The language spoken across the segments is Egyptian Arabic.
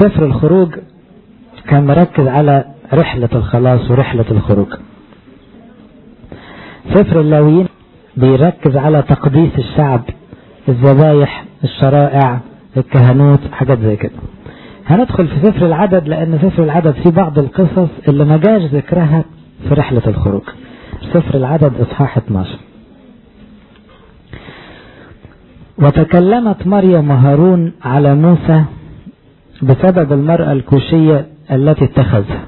سفر الخروج كان مركز على رحلة الخلاص ورحلة الخروج سفر اللاويين بيركز على تقديس الشعب الذبايح الشرائع الكهنوت حاجات زي كده هندخل في سفر العدد لأن سفر العدد فيه بعض القصص اللي ما جاش ذكرها في رحلة الخروج سفر العدد إصحاح 12 وتكلمت مريم وهارون على موسى بسبب المرأة الكوشية التي اتخذها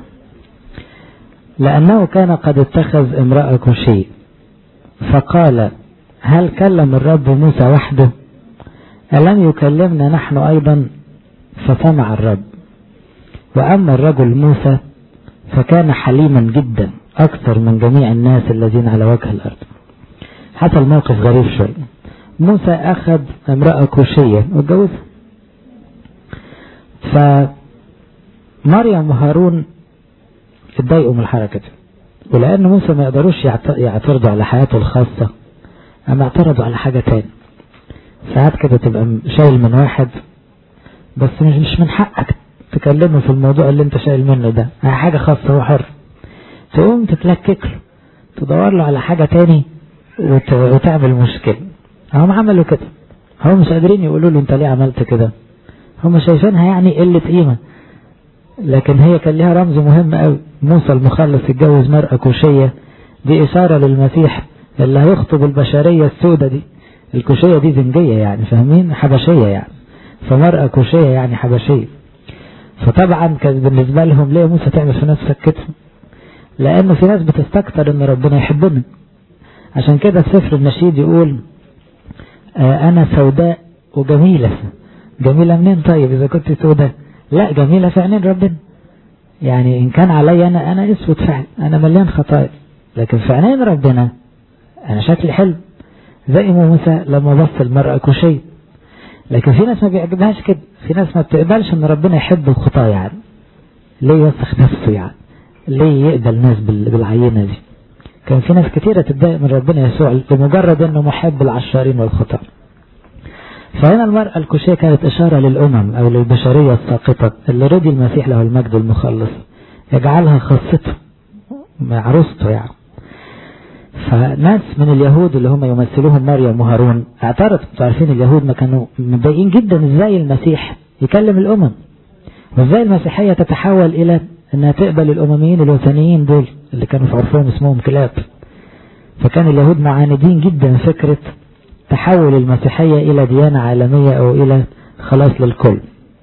لأنه كان قد اتخذ امرأة كوشية فقال هل كلم الرب موسى وحده ألم يكلمنا نحن أيضا فسمع الرب وأما الرجل موسى فكان حليما جدا أكثر من جميع الناس الذين على وجه الأرض حصل موقف غريب شوية موسى أخذ امرأة كوشية واتجوزها فمريم وهارون اتضايقوا من الحركة دي ولأن موسى ما يقدروش يعترضوا على حياته الخاصة أما اعترضوا على حاجة تاني ساعات كده تبقى شايل من واحد بس مش مش من حقك تكلمه في الموضوع اللي انت شايل منه ده حاجة خاصة هو حر تقوم تتلكك له تدور له على حاجة تاني وت... وتعمل مشكلة هم عملوا كده هم مش قادرين يقولوا له انت ليه عملت كده هم شايفينها يعني قلة قيمة لكن هي كان لها رمز مهم قوي موسى المخلص اتجوز مرأة كوشية دي إشارة للمسيح اللي هيخطب البشرية السودة دي الكوشية دي زنجية يعني فاهمين حبشية يعني فمرأة كوشية يعني حبشية فطبعا كان بالنسبة لهم ليه موسى تعمل في نفسك كده لأنه في ناس بتستكتر ان ربنا يحبنا عشان كده سفر النشيد يقول آه أنا سوداء وجميلة جميلة منين طيب إذا كنت سوداء لا جميلة في عينين ربنا يعني إن كان علي أنا أنا أسود فعلا أنا مليان خطايا لكن في عينين ربنا أنا شكلي حلو زي موسى لما بص المرأة كوشية لكن في ناس ما بيعجبهاش كده في ناس ما بتقبلش ان ربنا يحب الخطاة يعني ليه يوسخ نفسه يعني ليه يقبل ناس بالعينة دي كان في ناس كتيرة تتضايق من ربنا يسوع لمجرد انه محب العشارين والخطاة فهنا المرأة الكوشية كانت اشارة للامم او للبشرية الساقطة اللي رضي المسيح له المجد المخلص يجعلها خاصته عروسته يعني فناس من اليهود اللي هم يمثلوهم مريم وهارون اعترضوا انتوا عارفين اليهود ما كانوا متضايقين جدا ازاي المسيح يكلم الامم وازاي المسيحيه تتحول الى انها تقبل الامميين الوثنيين دول اللي كانوا في عرفهم اسمهم كلاب فكان اليهود معاندين جدا فكره تحول المسيحيه الى ديانه عالميه او الى خلاص للكل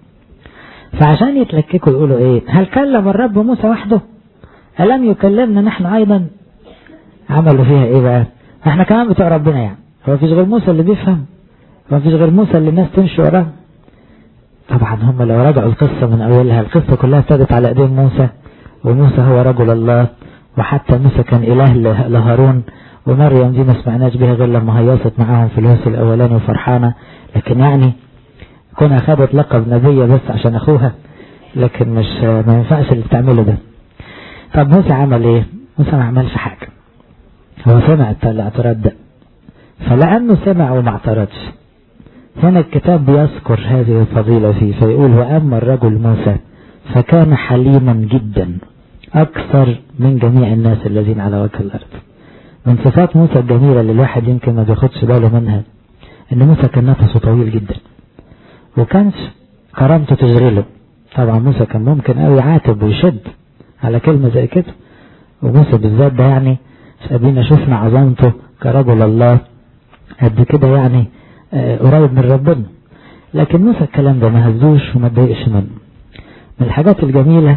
فعشان يتلككوا يقولوا ايه هل كلم الرب موسى وحده ألم يكلمنا نحن أيضا عملوا فيها ايه بقى احنا كمان بتوع ربنا يعني هو مفيش غير موسى اللي بيفهم هو مفيش غير موسى اللي الناس تمشي وراه طبعا هم لو رجعوا القصة من اولها القصة كلها ابتدت على ايدين موسى وموسى هو رجل الله وحتى موسى كان اله لهارون ومريم دي ما سمعناش بيها غير لما هيصت معاهم في الهوس الاولاني وفرحانة لكن يعني كون اخذت لقب نبية بس عشان اخوها لكن مش ما ينفعش اللي بتعمله ده طب موسى عمل ايه موسى ما عملش حاجة هو سمع الاعتراض ده فلأنه سمع وما اعترضش هنا الكتاب بيذكر هذه الفضيلة فيه فيقول وأما الرجل موسى فكان حليما جدا أكثر من جميع الناس الذين على وجه الأرض من صفات موسى الجميلة اللي الواحد يمكن ما بياخدش باله منها إن موسى كان نفسه طويل جدا وكانش كرامته تشغله طبعا موسى كان ممكن قوي يعاتب ويشد على كلمة زي كده وموسى بالذات ده يعني ادينا شفنا عظمته كرجل الله قد كده يعني آه قريب من ربنا لكن موسى الكلام ده ما هزوش وما اتضايقش منه من الحاجات الجميلة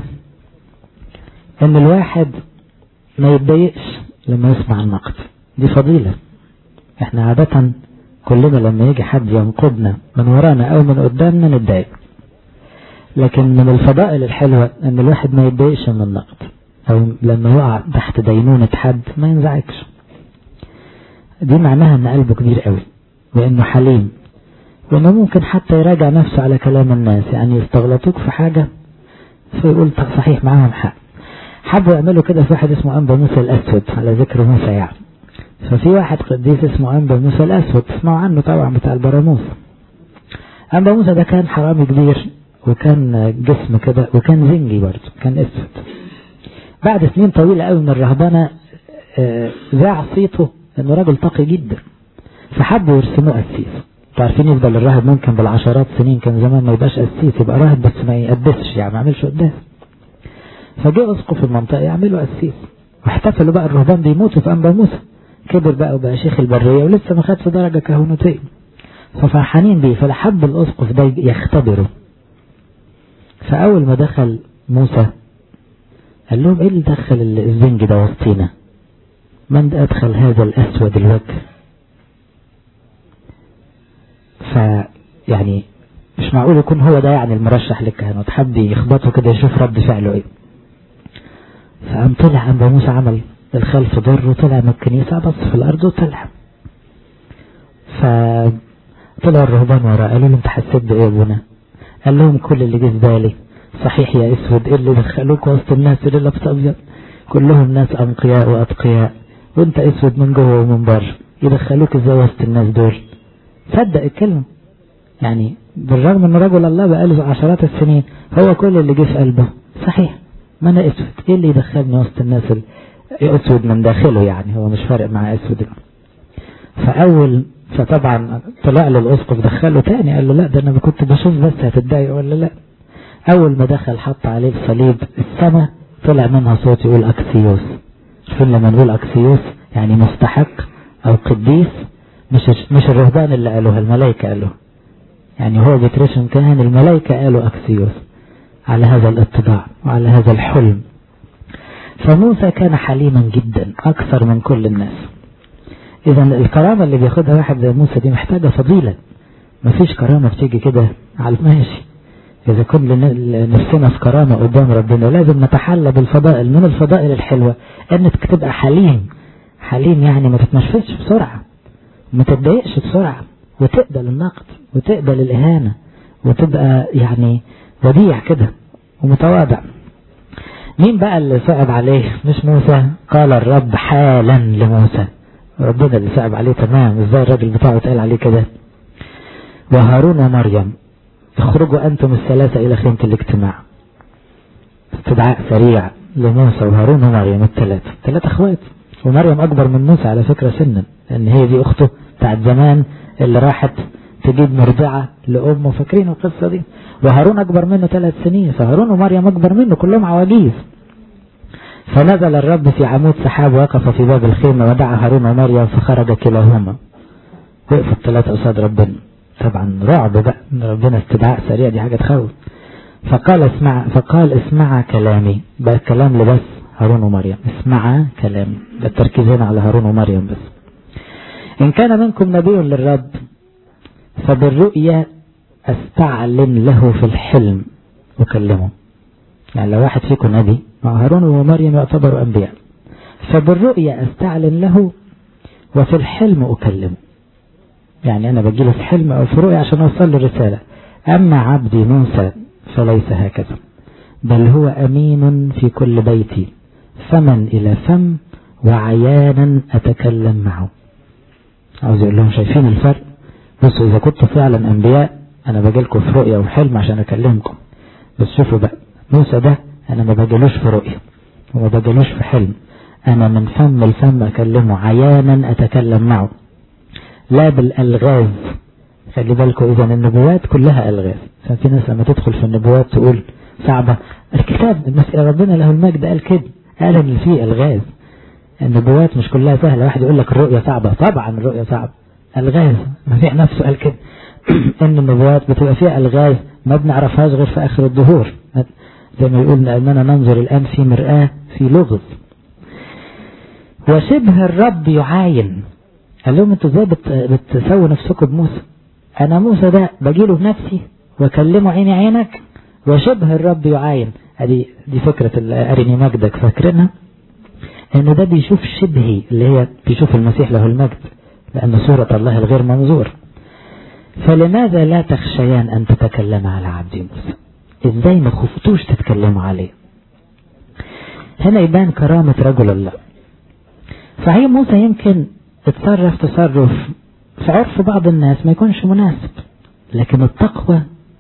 ان الواحد ما يتضايقش لما يسمع النقد دي فضيلة احنا عادة كلنا لما يجي حد ينقدنا من ورانا او من قدامنا نتضايق لكن من الفضائل الحلوة ان الواحد ما يتضايقش من النقد او لما يقع تحت دينونة حد ما ينزعجش دي معناها ان قلبه كبير قوي وانه حليم وانه ممكن حتى يراجع نفسه على كلام الناس يعني يستغلطوك في حاجة فيقول صحيح معاهم حق حبوا يعملوا كده في واحد اسمه أنبا موسى الأسود على ذكر موسى يعني ففي واحد قديس اسمه أنبا موسى الأسود تسمعوا عنه طبعا بتاع البراموس أنبا موسى ده كان حرامي كبير وكان جسم كده وكان زنجي برضه كان اسود بعد سنين طويلة قوي من الرهبنة ذاع صيته انه راجل تقي جدا فحبوا يرسموه قسيس عارفين يفضل الراهب ممكن بالعشرات سنين كان زمان ما يبقاش قسيس يبقى راهب بس ما يقدسش يعني ما يعملش قداس فجاء اسقف المنطقة يعملوا قسيس واحتفلوا بقى الرهبان بيموتوا في أنبا موسى كبر بقى وبقى شيخ البرية ولسه ما خدش درجة كهنوتية ففرحانين بيه فلحب الأسقف ده يختبره فأول ما دخل موسى قال لهم ايه اللي دخل الزنج ده وسطينا من أدخل هذا الأسود الوجه فيعني مش معقول يكون هو ده يعني المرشح للكهنوت حب يخبطه كده يشوف رد فعله ايه فقام طلع أنبا موسى عمل الخلف ضر وطلع من الكنيسة بص في الأرض وطلع فطلع الرهبان وراه قالوا له انت حسيت بإيه يا ابونا قال لهم كل اللي جه في بالي صحيح يا اسود ايه اللي دخلوك وسط الناس اللي لابسه ابيض كلهم ناس انقياء واتقياء وانت اسود من جوه ومن بره يدخلوك ازاي وسط الناس دول صدق الكلمه يعني بالرغم ان رجل الله بقاله عشرات السنين هو كل اللي جه في قلبه صحيح ما انا اسود ايه اللي يدخلني وسط الناس اسود من داخله يعني هو مش فارق مع اسود فاول فطبعا طلع له الاسقف دخله تاني قال له لا ده انا كنت بشوف بس هتتضايق ولا لا اول ما دخل حط عليه الصليب السماء طلع منها صوت يقول اكسيوس شوفين لما نقول اكسيوس يعني مستحق او قديس مش مش الرهبان اللي قالوها الملائكه قالوها يعني هو بيترشم كهن الملائكه قالوا اكسيوس على هذا الاتباع وعلى هذا الحلم فموسى كان حليما جدا اكثر من كل الناس اذا الكرامه اللي بياخدها واحد زي موسى دي محتاجه فضيله مفيش كرامه بتيجي كده على الماشي إذا كنا نفسنا في كرامة قدام ربنا لازم نتحلى بالفضائل من الفضائل الحلوة أنك تبقى حليم حليم يعني ما تتنفسش بسرعة ما تتضايقش بسرعة وتقبل النقد وتقبل الإهانة وتبقى يعني وديع كده ومتواضع مين بقى اللي صعب عليه مش موسى قال الرب حالا لموسى ربنا اللي صعب عليه تمام ازاي الراجل بتاعه اتقال عليه كده وهارون ومريم اخرجوا أنتم الثلاثة إلى خيمة الاجتماع استدعاء سريع لموسى وهارون ومريم الثلاثة ثلاثة أخوات ومريم أكبر من موسى على فكرة سنا لأن هي دي أخته بتاعت زمان اللي راحت تجيب مرضعة لأمه فاكرين القصة دي وهارون أكبر منه ثلاث سنين فهارون ومريم أكبر منه كلهم عواجيز فنزل الرب في عمود سحاب وقف في باب الخيمة ودعا هارون ومريم فخرج كلاهما وقفوا الثلاثة قصاد ربنا طبعا رعب بقى ربنا استدعاء سريع دي حاجة تخوف فقال اسمع فقال اسمع كلامي بقى الكلام لبس هارون ومريم اسمع كلامي ده التركيز هنا على هارون ومريم بس إن كان منكم نبي للرب فبالرؤيا استعلن له في الحلم أكلمه يعني لو واحد فيكم نبي مع هارون ومريم يعتبروا أنبياء فبالرؤيا استعلن له وفي الحلم أكلمه يعني أنا بجيله في حلم أو في رؤيا عشان أوصل له رسالة أما عبدي موسى فليس هكذا بل هو أمين في كل بيتي فمن إلى فم وعيانا أتكلم معه عاوز يقول لهم شايفين الفرق بصوا إذا كنتوا فعلا أنبياء أنا بجيلكم في رؤيا وحلم عشان أكلمكم بس شوفوا بقى موسى ده أنا ما بجيلوش في رؤيا وما بجيلوش في حلم أنا من فم الفم أكلمه عيانا أتكلم معه لا بالألغاز خلي بالكم إذا النبوات كلها ألغاز ففي ناس لما تدخل في النبوات تقول صعبة الكتاب المسألة ربنا له المجد قال كده قال إن في ألغاز النبوات مش كلها سهلة واحد يقول لك الرؤية صعبة طبعا الرؤية صعبة ألغاز المسيح نفسه قال كده إن النبوات بتبقى فيها ألغاز ما بنعرفهاش غير في آخر الدهور زي ما يقول أننا ننظر الآن في مرآة في لغز وشبه الرب يعاين قال لهم انتوا ازاي بتسووا نفسكم بموسى انا موسى ده بجيله بنفسي واكلمه عيني عينك وشبه الرب يعاين ادي دي فكرة ارني مجدك فاكرينها انه ده بيشوف شبهي اللي هي بيشوف المسيح له المجد لان صورة الله الغير منظور فلماذا لا تخشيان ان تتكلم على عبد موسى ازاي ما خفتوش تتكلموا عليه هنا يبان كرامة رجل الله صحيح موسى يمكن اتصرف تصرف في عرف بعض الناس ما يكونش مناسب لكن التقوى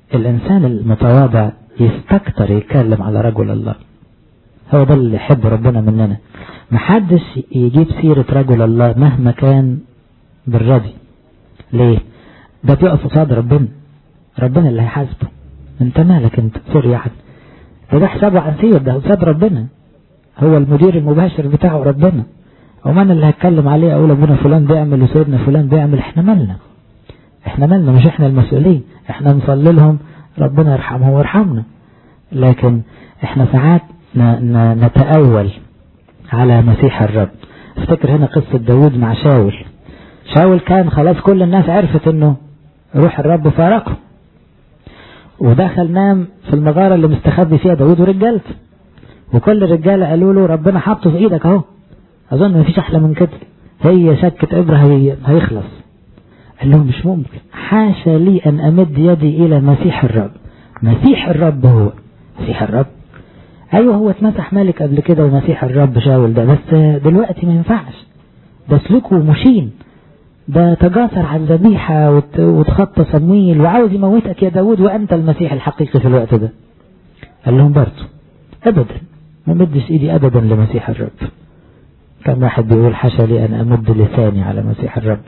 الإنسان المتواضع يستكتر يتكلم على رجل الله هو ده اللي يحب ربنا مننا محدش يجيب سيرة رجل الله مهما كان بالردي ليه ده بيقف قصاد ربنا ربنا اللي هيحاسبه انت مالك انت سوري يعني ده ده حسابه عسير ده قصاد ربنا هو المدير المباشر بتاعه ربنا ومن اللي هتكلم عليه اقول ابونا فلان بيعمل وسيدنا فلان بيعمل احنا مالنا احنا مالنا مش احنا المسؤولين احنا نصلي لهم ربنا يرحمهم ويرحمنا لكن احنا ساعات نتأول على مسيح الرب افتكر هنا قصة داود مع شاول شاول كان خلاص كل الناس عرفت انه روح الرب فارقه ودخل نام في المغارة اللي مستخبي فيها داود ورجالته وكل الرجالة قالوا له ربنا حطه في ايدك اهو اظن مفيش احلى من كده هي شكة ابرة هي هيخلص قال لهم مش ممكن حاشا لي ان امد يدي الى مسيح الرب مسيح الرب هو مسيح الرب ايوه هو اتمسح ملك قبل كده ومسيح الرب شاول ده بس دلوقتي ما ينفعش ده سلوكه مشين ده تجاسر على الذبيحة وتخطى صمويل وعاوز يموتك يا داود وانت المسيح الحقيقي في الوقت ده قال لهم برضه ابدا ما مدش ايدي ابدا لمسيح الرب كان واحد بيقول حاشا لي ان امد لساني على مسيح الرب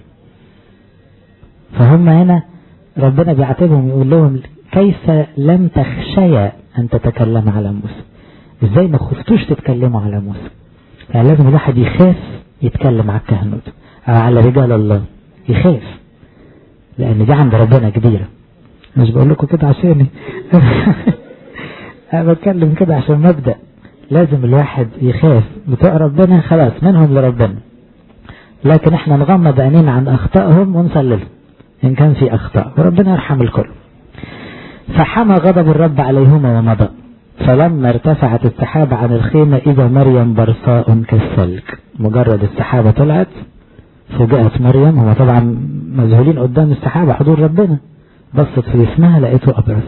فهم هنا ربنا بيعاتبهم يقول لهم كيف لم تخشيا ان تتكلم على موسى ازاي ما خفتوش تتكلموا على موسى يعني لازم الواحد يخاف يتكلم على الكهنوت او على رجال الله يخاف لان دي عند ربنا كبيرة مش بقول لكم كده عشاني انا بتكلم كده عشان مبدأ لازم الواحد يخاف بتوع ربنا خلاص منهم لربنا لكن احنا نغمض عينينا عن اخطائهم ونصلي لهم ان كان في اخطاء وربنا يرحم الكل فحمى غضب الرب عليهما ومضى فلما ارتفعت السحابة عن الخيمة إذا مريم برصاء كالثلج مجرد السحابة طلعت فوجئت مريم هو طبعا مذهولين قدام السحابة حضور ربنا بصت في جسمها لقيته أبرص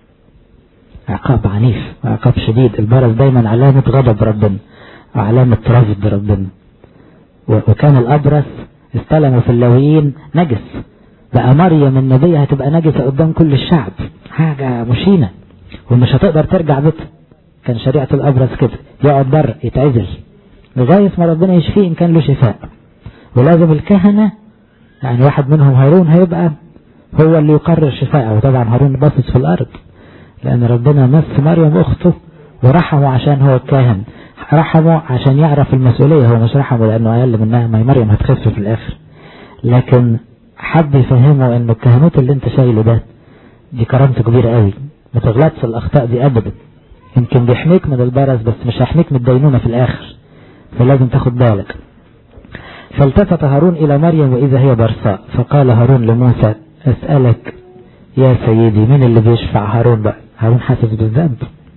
عقاب عنيف عقاب شديد البرص دايما علامة غضب ربنا وعلامة رفض ربنا وكان الأبرص استلموا في اللاويين نجس بقى مريم النبية هتبقى نجسة قدام كل الشعب حاجة مشينة ومش هتقدر ترجع بيتها كان شريعة الأبرص كده يقعد بره يتعزل لغاية ما ربنا يشفيه إن كان له شفاء ولازم الكهنة يعني واحد منهم هارون هيبقى هو اللي يقرر شفاءه وطبعا هارون باصص في الأرض لأن ربنا مس مريم أخته ورحمه عشان هو الكاهن رحمه عشان يعرف المسؤولية هو مش رحمه لأنه أقل منها ما مريم هتخف في الآخر لكن حب يفهمه انه الكهنوت اللي انت شايله ده دي كرامته كبيرة قوي ما تغلطش الاخطاء دي ابدا يمكن بيحميك من البرص بس مش هيحميك من الدينونة في الاخر فلازم تاخد بالك فالتفت هارون الى مريم واذا هي برصاء فقال هارون لموسى اسألك يا سيدي مين اللي بيشفع هارون بقى هارون حاسس بالذنب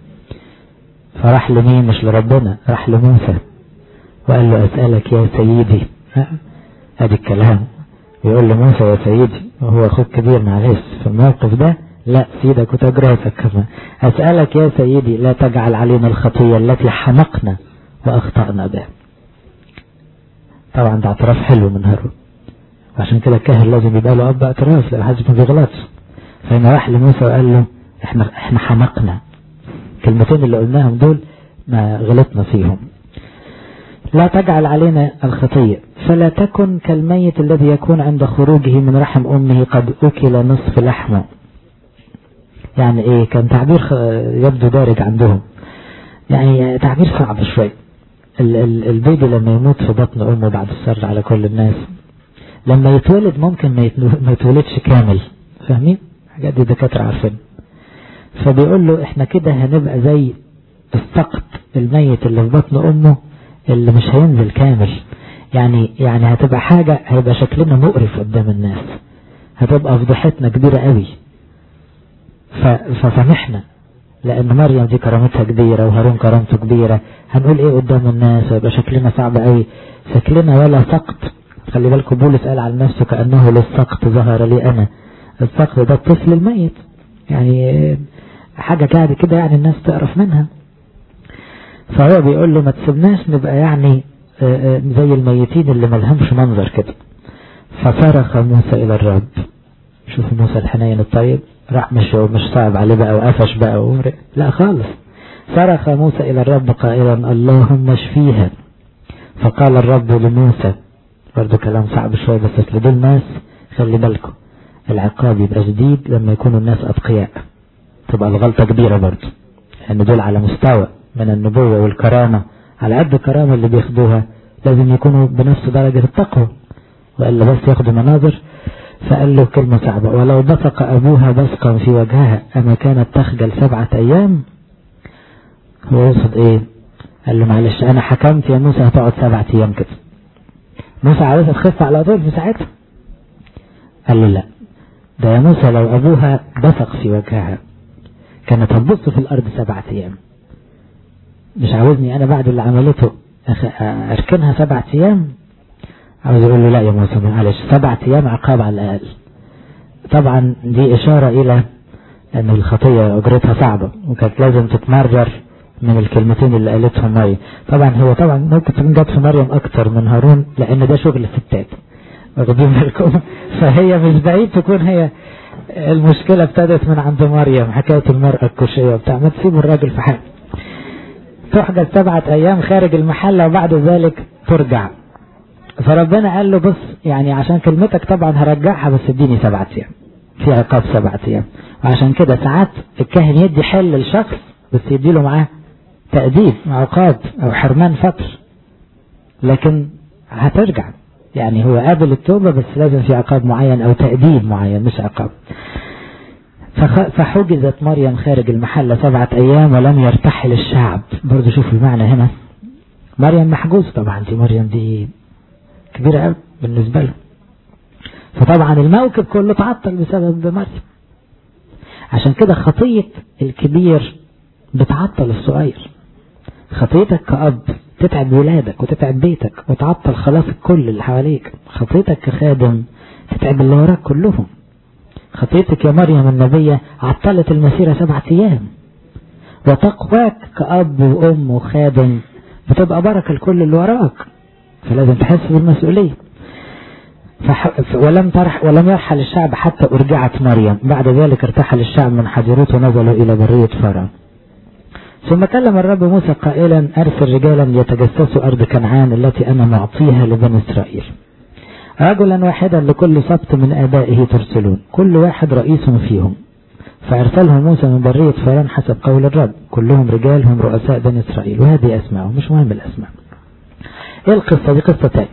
فراح لمين مش لربنا راح لموسى وقال له اسألك يا سيدي ادي الكلام يقول لموسى يا سيدي وهو اخوك كبير معلش في الموقف ده لا سيدك وتاج راسك كمان اسألك يا سيدي لا تجعل علينا الخطية التي حمقنا واخطأنا بها طبعا ده اعتراف حلو من هارون وعشان كده الكاهن لازم يبقى له اب اعتراف لا حد ما بيغلطش فهنا راح لموسى وقال له احنا احنا حمقنا الكلمتين اللي قلناهم دول ما غلطنا فيهم لا تجعل علينا الخطية فلا تكن كالميت الذي يكون عند خروجه من رحم أمه قد أكل نصف لحمه يعني إيه كان تعبير يبدو دارج عندهم يعني تعبير صعب شوي البيبي لما يموت في بطن أمه بعد السر على كل الناس لما يتولد ممكن ما يتولدش كامل فاهمين حاجات دي دكاترة عارفين فبيقول له احنا كده هنبقى زي السقط الميت اللي في بطن أمه اللي مش هينزل كامل يعني يعني هتبقى حاجة هيبقى شكلنا مقرف قدام الناس هتبقى فضحتنا كبيرة قوي فسامحنا لأن مريم دي كرامتها كبيرة وهارون كرامته كبيرة هنقول ايه قدام الناس ويبقى شكلنا صعب قوي شكلنا ولا سقط خلي بالكم بولس قال عن نفسه كأنه للسقط ظهر لي أنا السقط ده الطفل الميت يعني حاجة كده كده يعني الناس تعرف منها فهو بيقول له ما تسيبناش نبقى يعني زي الميتين اللي ملهمش منظر كده فصرخ موسى إلى الرب شوف موسى الحنين الطيب راح مش مش صعب عليه بقى وقفش بقى ومرق لا خالص صرخ موسى إلى الرب قائلا اللهم اشفيها فقال الرب لموسى برضه كلام صعب شوية بس اصل دول ناس خلي بالكم العقاب يبقى شديد لما يكونوا الناس أتقياء تبقى الغلطة كبيرة برضه لأن دول على مستوى من النبوة والكرامة على قد الكرامة اللي بياخدوها لازم يكونوا بنفس درجة التقوى وإلا بس ياخدوا مناظر فقال له كلمة صعبة ولو بصق أبوها بصقا في وجهها أما كانت تخجل سبعة أيام هو يقصد إيه قال له معلش أنا حكمت يا موسى هتقعد سبعة أيام كده موسى عاوزها تخف على طول في ساعتها قال له لا ده يا موسى لو أبوها بصق في وجهها كانت هتبص في الأرض سبعة أيام مش عاوزني أنا بعد اللي عملته أركنها سبعة أيام عاوز يقول له لا يا موسى معلش سبعة أيام عقاب على الأقل طبعا دي إشارة إلى أن الخطية أجرتها صعبة وكانت لازم تتمرر من الكلمتين اللي قالتهم مريم طبعا هو طبعا ممكن تكون جت في مريم أكتر من هارون لأن ده شغل الستات واخدين بالكم فهي مش بعيد تكون هي المشكلة ابتدت من عند مريم حكاية المرأة الكوشية بتاع ما تسيبوا الراجل في حاله تحجز سبعة أيام خارج المحلة وبعد ذلك ترجع فربنا قال له بص يعني عشان كلمتك طبعا هرجعها بس اديني سبعة أيام في عقاب سبعة أيام وعشان كده ساعات الكاهن يدي حل للشخص بس يدي له معاه تأديب عقاب أو حرمان فتر لكن هترجع يعني هو قابل التوبة بس لازم في عقاب معين أو تأديب معين مش عقاب فحجزت مريم خارج المحلة سبعة أيام ولم يرتحل الشعب برضو شوفوا المعنى هنا مريم محجوز طبعا دي مريم دي كبيرة قوي بالنسبة له فطبعا الموكب كله تعطل بسبب مريم عشان كده خطية الكبير بتعطل الصغير خطيتك كأب تتعب ولادك وتتعب بيتك وتعطل خلاص الكل اللي حواليك خطيتك كخادم تتعب اللي وراك كلهم خطيتك يا مريم النبية عطلت المسيرة سبعة أيام وتقواك كأب وأم وخادم بتبقى بركة لكل اللي وراك فلازم تحس بالمسؤولية فح... ولم ترح ولم يرحل الشعب حتى أرجعت مريم بعد ذلك ارتحل الشعب من حجروت ونزلوا إلى برية فرعون ثم كلم الرب موسى قائلا أرسل رجالا يتجسسوا أرض كنعان التي أنا معطيها لبني إسرائيل رجلا واحدا لكل سبط من آبائه ترسلون كل واحد رئيس فيهم فأرسلهم موسى من برية فرعون حسب قول الرب كلهم رجال هم رؤساء بني إسرائيل وهذه أسماءهم مش مهم الأسماء ايه القصة دي قصة تاني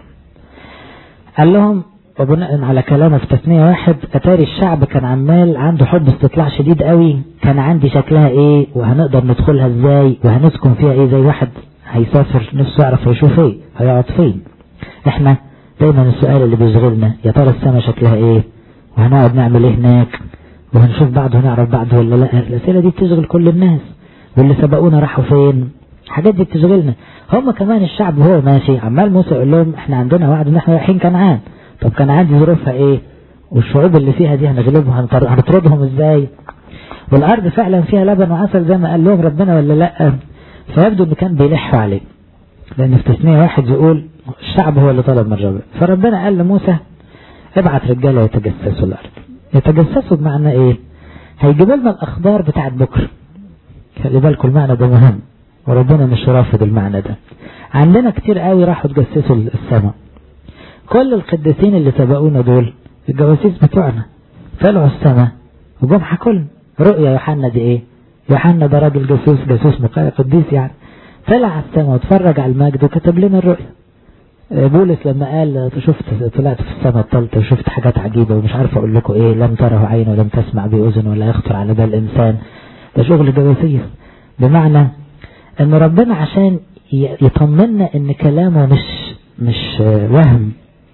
قال لهم وبناء على كلامه في تثنية واحد أتاري الشعب كان عمال عنده حب استطلاع شديد قوي كان عندي شكلها ايه وهنقدر ندخلها ازاي وهنسكن فيها ايه زي واحد هيسافر نفسه يعرف يشوف ايه هيقعد فين احنا دايما السؤال اللي بيشغلنا يا ترى السما شكلها ايه وهنقعد نعمل ايه هناك وهنشوف بعض ونعرف بعض ولا لا الاسئله دي بتشغل كل الناس واللي سبقونا راحوا فين الحاجات دي بتشغلنا هم كمان الشعب وهو ماشي عمال موسى يقول لهم احنا عندنا وعد ان احنا رايحين كنعان طب كنعان دي ظروفها ايه والشعوب اللي فيها دي هنغلبهم هنطردهم ازاي والارض فعلا فيها لبن وعسل زي ما قال لهم ربنا ولا لا فيبدو ان كان بيلحوا عليه لان في تسمية واحد يقول الشعب هو اللي طلب من ربنا فربنا قال لموسى ابعت رجاله يتجسسوا الارض يتجسسوا بمعنى ايه هيجيبوا لنا الاخبار بتاعت بكره خلي بالكم المعنى ده مهم وربنا مش رافض المعنى ده عندنا كتير قوي راحوا تجسسوا السماء كل القديسين اللي سبقونا دول الجواسيس بتوعنا طلعوا السماء وجم حكوا لنا رؤيا يوحنا دي ايه يوحنا ده راجل جاسوس جاسوس مقايا قديس يعني طلع على السماء واتفرج على المجد وكتب لنا الرؤيا بولس لما قال شفت طلعت في السماء الثالثة وشفت حاجات عجيبة ومش عارف اقول لكم ايه لم تره عين ولم تسمع بأذن ولا يخطر على بال انسان ده شغل جواسيس بمعنى ان ربنا عشان يطمنا ان كلامه مش مش وهم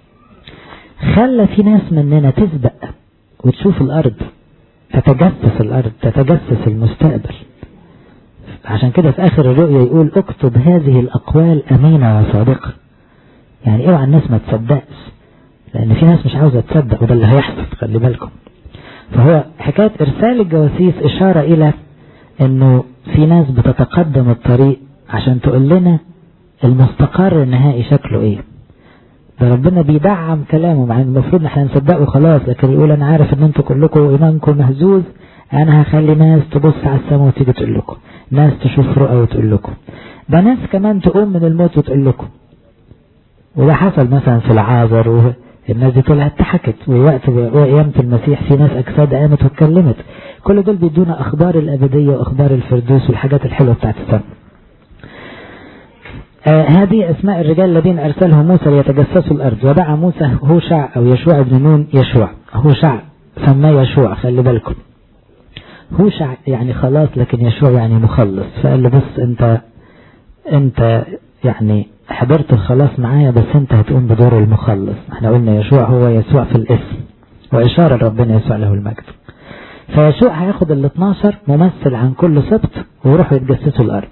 خلى في ناس مننا تسبق وتشوف الارض تتجسس الارض تتجسس المستقبل عشان كده في اخر الرؤيا يقول اكتب هذه الاقوال امينة وصادقة يعني اوعى الناس ما تصدقش لان في ناس مش عاوزة تصدق وده اللي هيحصل خلي بالكم فهو حكاية ارسال الجواسيس اشارة الى انه في ناس بتتقدم الطريق عشان تقول لنا المستقر النهائي شكله ايه ده ربنا بيدعم كلامه مع المفروض ان احنا نصدقه خلاص لكن يقول انا عارف ان انتوا كلكم ايمانكم مهزوز انا هخلي ناس تبص على السماء وتيجي تقول لكم ناس تشوف رؤى وتقول لكم ده ناس كمان تقوم من الموت وتقول لكم وده حصل مثلا في العازر الناس دي طلعت ضحكت ووقت قيامة المسيح في ناس أجساد قامت واتكلمت كل دول بيدونا أخبار الأبدية وأخبار الفردوس والحاجات الحلوة بتاعت السماء آه هذه أسماء الرجال الذين أرسلهم موسى ليتجسسوا الأرض ودعا موسى هوشع أو يشوع بن نون يشوع هوشع سماه يشوع خلي بالكم هوشع يعني خلاص لكن يشوع يعني مخلص فقال له بص أنت أنت يعني حضرت الخلاص معايا بس أنت هتقوم بدور المخلص احنا قلنا يشوع هو يسوع في الاسم وإشارة ربنا يسوع له المجد فيشوع هياخد ال 12 ممثل عن كل سبت ويروحوا يتجسسوا الأرض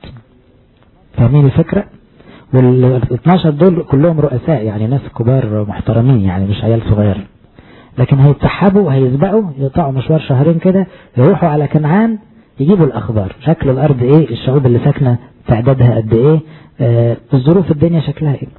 فاهمين الفكرة؟ وال 12 دول كلهم رؤساء يعني ناس كبار محترمين يعني مش عيال صغير لكن هيتسحبوا وهيسبقوا يقطعوا مشوار شهرين كده يروحوا على كنعان يجيبوا الأخبار شكل الأرض إيه الشعوب اللي ساكنة تعدادها قد إيه آه الظروف الدنيا شكلها إيه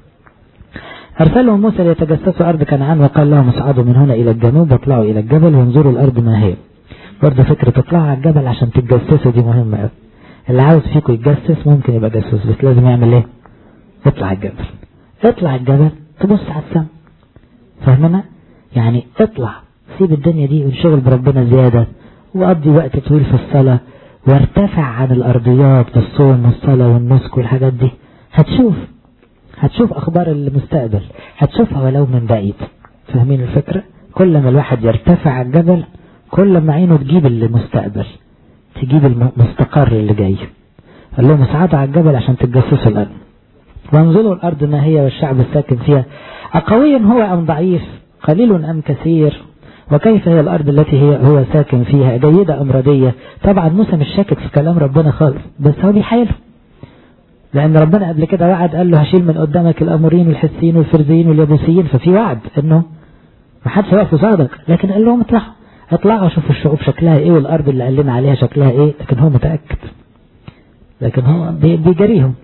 أرسلهم موسى ليتجسسوا أرض كنعان وقال لهم اصعدوا من هنا إلى الجنوب واطلعوا إلى الجبل وانظروا الأرض ما هي برضه فكرة تطلعوا على الجبل عشان تتجسسوا دي مهمة قوي اللي عاوز فيكم يتجسس ممكن يبقى جاسوس بس لازم يعمل ايه اطلع الجبل اطلع الجبل تبص على السماء فاهمنا يعني اطلع سيب الدنيا دي وانشغل بربنا زيادة وقضي وقت طويل في الصلاة وارتفع عن الأرضيات بالصوم والصلاة والنسك والحاجات دي هتشوف هتشوف أخبار المستقبل هتشوفها ولو من بعيد فاهمين الفكرة كل ما الواحد يرتفع على الجبل كل ما عينه تجيب المستقبل تجيب المستقر اللي جاي قال لهم اصعدوا على الجبل عشان تتجسسوا الأرض وانظروا الأرض ما هي والشعب الساكن فيها أقوي هو أم ضعيف قليل أم كثير وكيف هي الأرض التي هي هو ساكن فيها جيدة أم ردية طبعا موسى مش شاكك في كلام ربنا خالص بس هو بيحايله لأن ربنا قبل كده وعد قال له هشيل من قدامك الأمورين والحسيين والفرزيين واليابوسيين ففي وعد إنه ما حدش هيقف قصادك لكن قال لهم اطلعوا اطلعوا شوفوا الشعوب شكلها ايه والأرض اللي قال لنا عليها شكلها ايه لكن هو متأكد لكن هو بيجريهم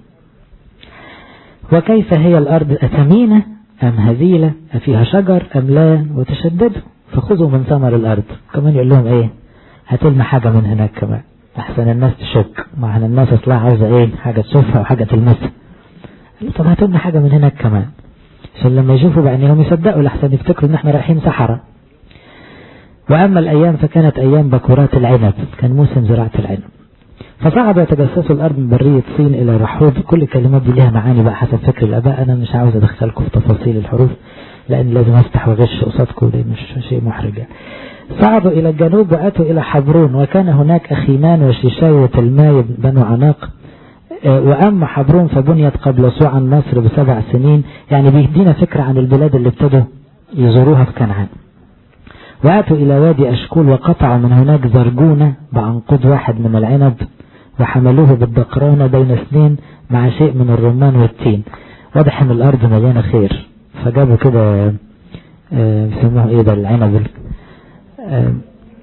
وكيف هي الأرض أثمينة أم هزيلة أفيها شجر أم لا وتشددوا فخذوا من ثمر الأرض كمان يقول لهم ايه هتلنا حاجة من هناك كمان أحسن الناس تشك مع أن الناس اطلع عاوزة ايه حاجة تشوفها وحاجة تلمسها طب هاتوا حاجة من هناك كمان عشان لما يشوفوا بعينيهم يصدقوا لحسن يفتكروا ان احنا رايحين صحراء وأما الأيام فكانت أيام بكورات العنب كان موسم زراعة العنب فصعد يتجسسوا الأرض من برية صين إلى رحوب كل الكلمات دي ليها معاني بقى حسب فكر الآباء أنا مش عاوز أدخلكم في تفاصيل الحروف لأن لازم أفتح وغش قصادكم دي مش شيء محرج صعدوا إلى الجنوب وأتوا إلى حبرون وكان هناك أخيمان وشيشاي وتلماي بنو عناق وأما حبرون فبنيت قبل صوع مصر بسبع سنين يعني بيدينا فكرة عن البلاد اللي ابتدوا يزوروها في كنعان وأتوا إلى وادي أشكول وقطعوا من هناك زرجونة بعنقود واحد من العنب وحملوه بالدقرانة بين اثنين مع شيء من الرمان والتين واضح ان الأرض مليانة خير فجابوا كده بيسموه ايه ده العنب اه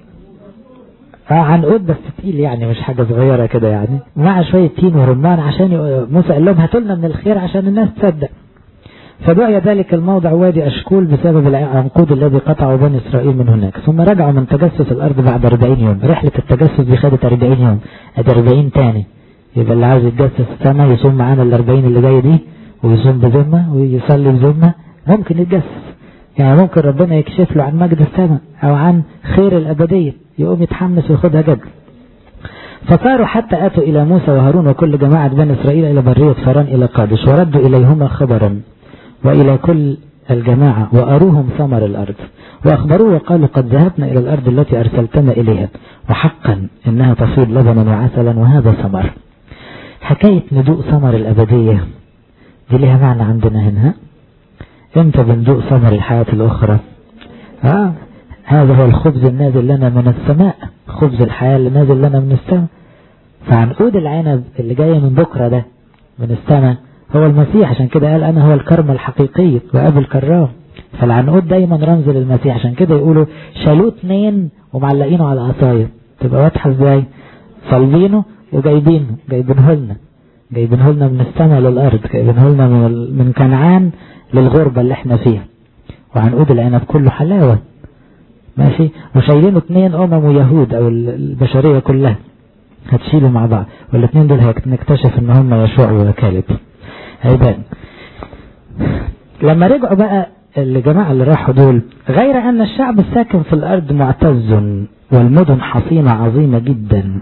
عنقود بس تقيل يعني مش حاجة صغيرة كده يعني مع شوية تين ورمان عشان موسى قال لهم هاتوا لنا من الخير عشان الناس تصدق فدعي ذلك الموضع وادي أشكول بسبب العنقود الذي قطعوا بني إسرائيل من هناك ثم رجعوا من تجسس الأرض بعد 40 يوم رحلة التجسس دي خدت 40 يوم ادي 40 تاني يبقى اللي عاوز يتجسس السنة يصوم معانا ال 40 اللي جاية دي ويصوم بذمة ويصلي بذمة ممكن يتجسس يعني ممكن ربنا يكشف له عن مجد السماء أو عن خير الأبدية يقوم يتحمس وياخدها جد فصاروا حتى أتوا إلى موسى وهارون وكل جماعة بني إسرائيل إلى برية فران إلى قادش وردوا إليهما خبرا وإلى كل الجماعة وأروهم ثمر الأرض وأخبروه وقالوا قد ذهبنا إلى الأرض التي أرسلتنا إليها وحقا إنها تصيد لبنا وعسلا وهذا ثمر حكاية ندوء ثمر الأبدية دي لها معنى عندنا هنا امتى بندوء ثمر الحياة الأخرى آه هذا هو الخبز النازل لنا من السماء خبز الحياة اللي نازل لنا من السماء فعنقود العنب اللي جاية من بكرة ده من السماء هو المسيح عشان كده قال أنا هو الكرم الحقيقي وأبو الكرام فالعنقود دايما رمز للمسيح عشان كده يقولوا شالوه اتنين ومعلقينه على العصاية تبقى واضحة ازاي صلبينه وجايبينه جايبينه لنا جايبينه لنا من السماء للأرض جايبينه لنا من, من كنعان للغربة اللي احنا فيها وعنقود العنب كله حلاوة ماشي وشايلينه اثنين امم ويهود او البشرية كلها هتشيلوا مع بعض والاثنين دول هنكتشف ان هم يشوع وكالب هيبان لما رجعوا بقى الجماعة اللي راحوا دول غير ان الشعب الساكن في الارض معتز والمدن حصينة عظيمة جدا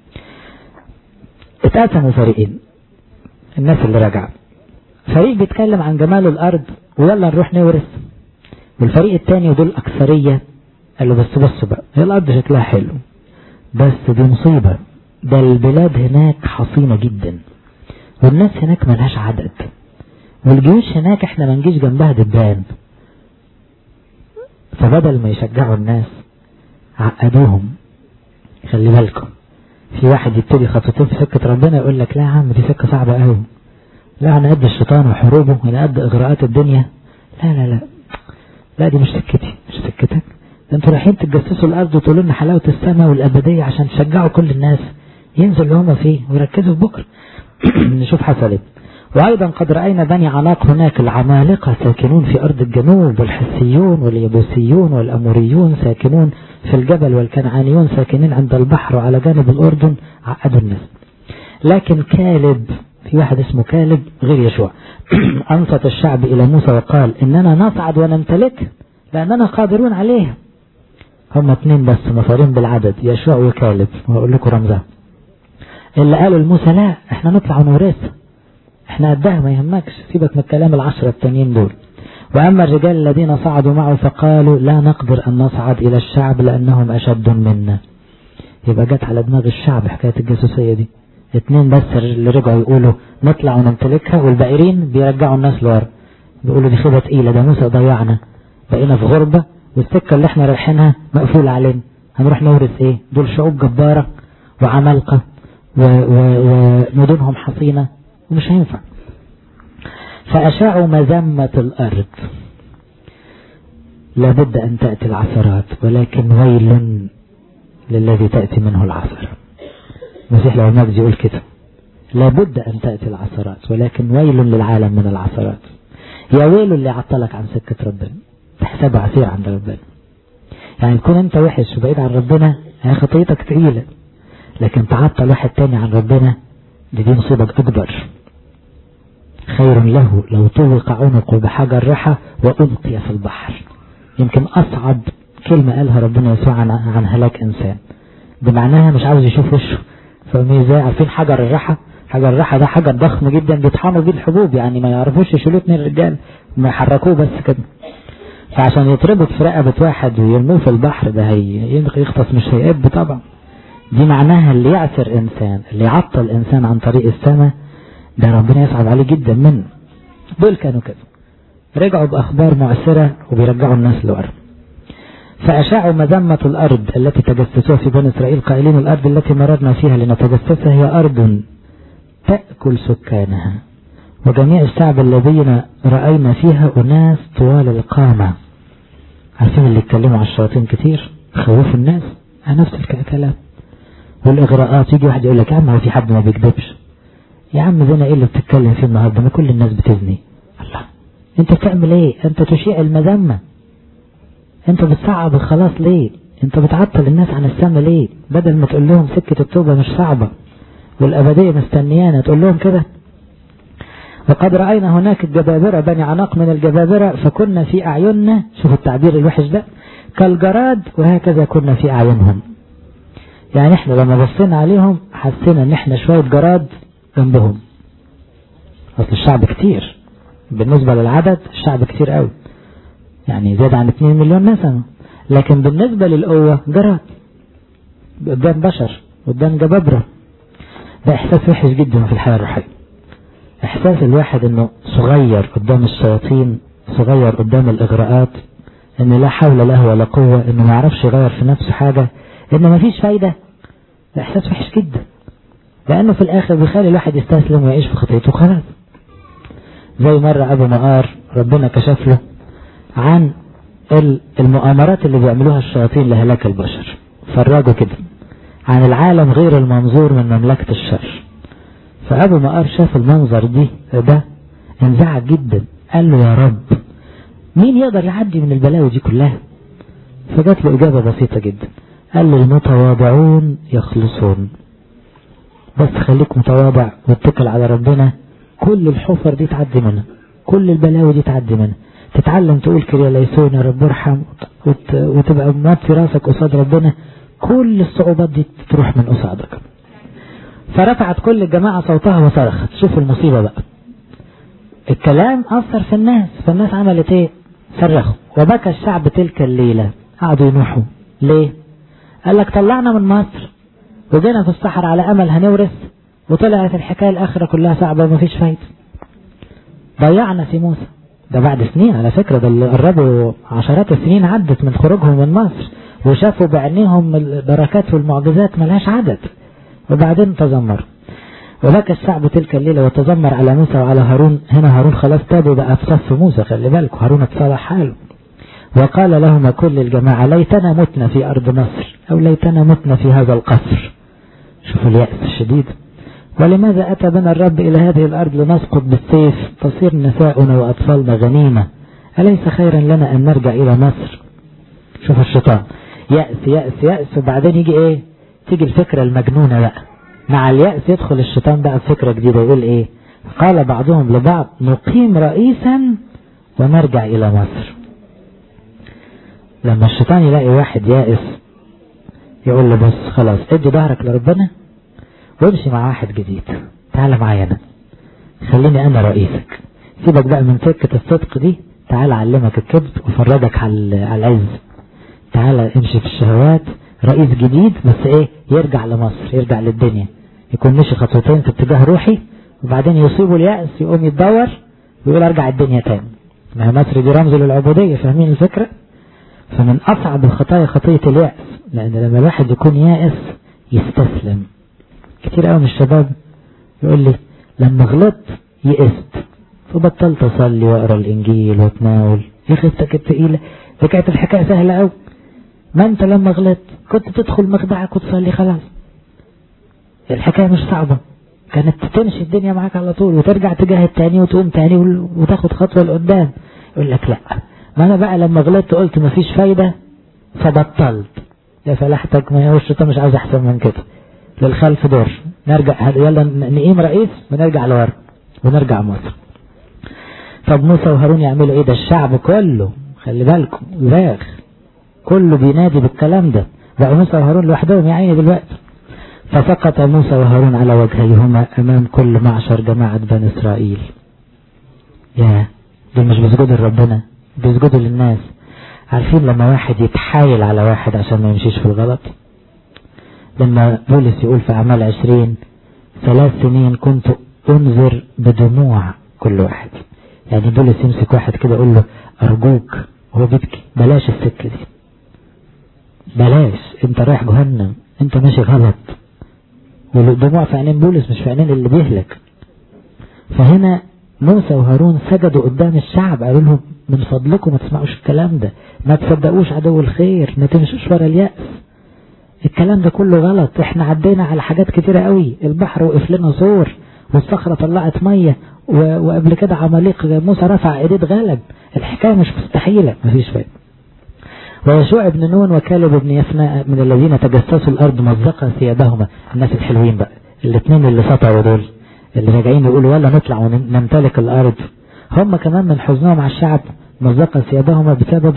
اتقسموا فريقين الناس اللي رجعوا فريق بيتكلم عن جمال الارض ويلا نروح نورث والفريق التاني ودول اكثرية قالوا بس بصوا بقى هي الارض شكلها حلو بس دي مصيبة ده البلاد هناك حصينة جدا والناس هناك ملهاش عدد والجيوش هناك احنا ما نجيش جنبها دبان فبدل ما يشجعوا الناس عقدوهم خلي بالكم في واحد يبتدي خطوتين في سكة ربنا يقول لك لا يا عم دي سكة صعبة قوي لا انا قد الشيطان وحروبه وانا قد اغراءات الدنيا لا لا لا لا دي مش سكتي مش سكتك ده انتوا رايحين تتجسسوا الارض وتقولوا لنا حلاوة السماء والابدية عشان تشجعوا كل الناس ينزل اللي هم فيه ويركزوا في بكره نشوف حصل ايه وأيضا قد رأينا بني عناق هناك العمالقة ساكنون في أرض الجنوب والحسيون واليبوسيون والأموريون ساكنون في الجبل والكنعانيون ساكنين عند البحر وعلى جانب الأردن عقدوا الناس لكن كالب في واحد اسمه كالب غير يشوع أنصت الشعب إلى موسى وقال إننا نصعد ونمتلك لأننا قادرون عليه هم اثنين بس مصارين بالعدد يشوع وكالب وأقول لكم رمزها اللي قالوا لموسى لا احنا نطلع ونورث احنا قدها ما يهمكش سيبك من الكلام العشرة التانيين دول وأما الرجال الذين صعدوا معه فقالوا لا نقدر أن نصعد إلى الشعب لأنهم أشد منا يبقى جت على دماغ الشعب حكاية الجاسوسية دي اتنين بس اللي رجعوا يقولوا نطلع ونمتلكها والباقيين بيرجعوا الناس لورا بيقولوا دي خيبة تقيلة ده موسى ضيعنا بقينا في غربة والسكة اللي احنا رايحينها مقفولة علينا هنروح نورث ايه دول شعوب جبارة وعمالقة ومدنهم حصينة ومش هينفع فأشاعوا مذمة الأرض لابد أن تأتي العثرات ولكن ويل للذي تأتي منه العثر المسيح لو المجد يقول كده لابد أن تأتي العثرات ولكن ويل للعالم من العثرات يا ويل اللي عطلك عن سكة ربنا تحسبه عسير عند ربنا يعني تكون انت وحش وبعيد عن ربنا هي خطيتك تقيلة لكن تعطل واحد تاني عن ربنا دي دي مصيبة أكبر خير له لو طوق عنقه بحجر رحى وألقي في البحر يمكن أصعب كلمة قالها ربنا يسوع عن, عن هلاك إنسان بمعناها مش عاوز يشوف وشه فاهمين ازاي عارفين حجر الرحى حجر الرحى ده حجر ضخم جدا بيطحنوا بيه الحبوب يعني ما يعرفوش يشيلوه اتنين رجال ما يحركوه بس كده فعشان يتربط في رقبة واحد ويرموه في البحر ده هي يغطس مش هيقب طبعا دي معناها اللي يعثر إنسان اللي يعطل إنسان عن طريق السماء ده ربنا يصعب عليه جدا منه دول كانوا كده رجعوا بأخبار معسرة وبيرجعوا الناس لورا فأشاعوا مذمة الأرض التي تجسسوها في بني إسرائيل قائلين الأرض التي مررنا فيها لنتجسسها هي أرض تأكل سكانها وجميع الشعب الذين رأينا فيها أناس طوال القامة عارفين اللي يتكلموا على الشياطين كتير خوفوا الناس نفس الكلام والإغراءات يجي واحد يقول لك يا عم هو في حد ما بيكذبش يا عم زنا ايه اللي بتتكلم فيه النهارده ما كل الناس بتزني الله انت بتعمل ايه انت تشيع المذمة انت بتصعب الخلاص ليه انت بتعطل الناس عن السما ليه بدل ما تقول لهم سكة التوبة مش صعبة والأبدية مستنيانا تقول لهم كده وقد رأينا هناك الجبابرة بني عناق من الجبابرة فكنا في أعيننا شوف التعبير الوحش ده كالجراد وهكذا كنا في أعينهم يعني احنا لما بصينا عليهم حسينا ان احنا شوية جراد جنبهم اصل الشعب كتير بالنسبة للعدد الشعب كتير قوي يعني زاد عن 2 مليون مثلا لكن بالنسبة للقوة جراد قدام بشر قدام جبابرة ده احساس وحش جدا في الحياة الروحية احساس الواحد انه صغير قدام الشياطين صغير قدام الاغراءات ان لا حول له ولا قوة انه ما يعرفش يغير في نفسه حاجة ان ما فيش فايدة ده احساس وحش جدا لانه في الاخر بيخلي الواحد يستسلم ويعيش في خطيته خلاص زي مرة ابو مقار ربنا كشف له عن المؤامرات اللي بيعملوها الشياطين لهلاك البشر فرجوا كده عن العالم غير المنظور من مملكة الشر فأبو مقار شاف المنظر دي ده انزعج جدا قال له يا رب مين يقدر يعدي من البلاوي دي كلها فجات له إجابة بسيطة جدا قال له المتواضعون يخلصون بس خليك متواضع واتكل على ربنا كل الحفر دي تعدي منها كل البلاوي دي تعدي منها تتعلم تقول كريا ليسون يا رب ارحم وت... وتبقى موطي راسك قصاد ربنا كل الصعوبات دي تروح من قصادك فرفعت كل الجماعة صوتها وصرخت شوف المصيبة بقى الكلام أثر في الناس فالناس عملت ايه صرخوا وبكى الشعب تلك الليلة قعدوا ينوحوا ليه قال لك طلعنا من مصر وجينا في الصحراء على أمل هنورث وطلعت الحكاية الآخرة كلها صعبة ومفيش فايدة ضيعنا في موسى ده بعد سنين على فكرة ده اللي قربوا عشرات السنين عدت من خروجهم من مصر وشافوا بعينيهم البركات والمعجزات ملهاش عدد وبعدين تذمر وبكى الشعب تلك الليلة وتذمر على موسى وعلى هارون هنا هارون خلاص تاب وبقى في صف موسى خلي بالكم هارون اتصلح حاله وقال لهما كل الجماعة ليتنا متنا في أرض مصر أو ليتنا متنا في هذا القصر شوفوا اليأس الشديد ولماذا أتى بنا الرب إلى هذه الأرض لنسقط بالسيف تصير نساؤنا وأطفالنا غنيمة أليس خيرا لنا أن نرجع إلى مصر شوف الشيطان يأس يأس يأس وبعدين يجي إيه تيجي الفكرة المجنونة بقى مع اليأس يدخل الشيطان بقى بفكرة جديدة يقول إيه قال بعضهم لبعض نقيم رئيسا ونرجع إلى مصر لما الشيطان يلاقي واحد يائس يقول له بص خلاص ادي ظهرك لربنا وامشي مع واحد جديد تعال معايا انا خليني انا رئيسك سيبك بقى من سكة الصدق دي تعال اعلمك الكذب وافرجك على العز تعال امشي في الشهوات رئيس جديد بس ايه يرجع لمصر يرجع للدنيا يكون مشي خطوتين في اتجاه روحي وبعدين يصيبه اليأس يقوم يتدور ويقول ارجع الدنيا تاني ما هي مصر دي رمز للعبودية فاهمين الفكرة فمن اصعب الخطايا خطية اليأس لان لما الواحد يكون يائس يستسلم كتير قوي من الشباب يقول لي لما غلطت يئست فبطلت اصلي واقرا الانجيل واتناول يا اخي انت كنت تقيله دي كانت الحكايه سهله قوي ما انت لما غلطت كنت تدخل مخدعك وتصلي خلاص الحكايه مش صعبه كانت تمشي الدنيا معاك على طول وترجع تجاهد تاني وتقوم تاني وتاخد خطوه لقدام يقول لك لا ما انا بقى لما غلطت قلت مفيش فايده فبطلت يا فلاحتك ما هو الشيطان مش عاوز احسن من كده للخلف دور نرجع يلا نقيم رئيس ونرجع لورا ونرجع مصر طب موسى وهارون يعملوا ايه ده الشعب كله خلي بالكم باغ كله بينادي بالكلام ده بقى موسى وهارون لوحدهم يا عيني دلوقتي فسقط موسى وهارون على وجهيهما امام كل معشر جماعة بني اسرائيل يا دول مش بيسجدوا لربنا بيسجدوا للناس عارفين لما واحد يتحايل على واحد عشان ما يمشيش في الغلط لما بولس يقول في أعمال عشرين ثلاث سنين كنت أنذر بدموع كل واحد يعني بولس يمسك واحد كده يقول له أرجوك هو بيبكي بلاش السكة دي بلاش انت رايح جهنم انت ماشي غلط والدموع في عينين بولس مش في عينين اللي بيهلك فهنا موسى وهارون سجدوا قدام الشعب قالوا لهم من فضلكم ما تسمعوش الكلام ده ما تصدقوش عدو الخير ما تمشوش ورا اليأس الكلام ده كله غلط احنا عدينا على حاجات كتيرة قوي البحر وقف لنا صور والصخرة طلعت مية وقبل كده عماليق موسى رفع ايديه غلب الحكاية مش مستحيلة مفيش فايدة ويشوع بن نون وكالب بن يفناء من الذين تجسسوا الارض مزقا ثيابهما الناس الحلوين بقى الاثنين اللي سطعوا دول اللي راجعين يقولوا يلا نطلع ونمتلك الارض هم كمان من حزنهم على الشعب مزقا ثيابهما بسبب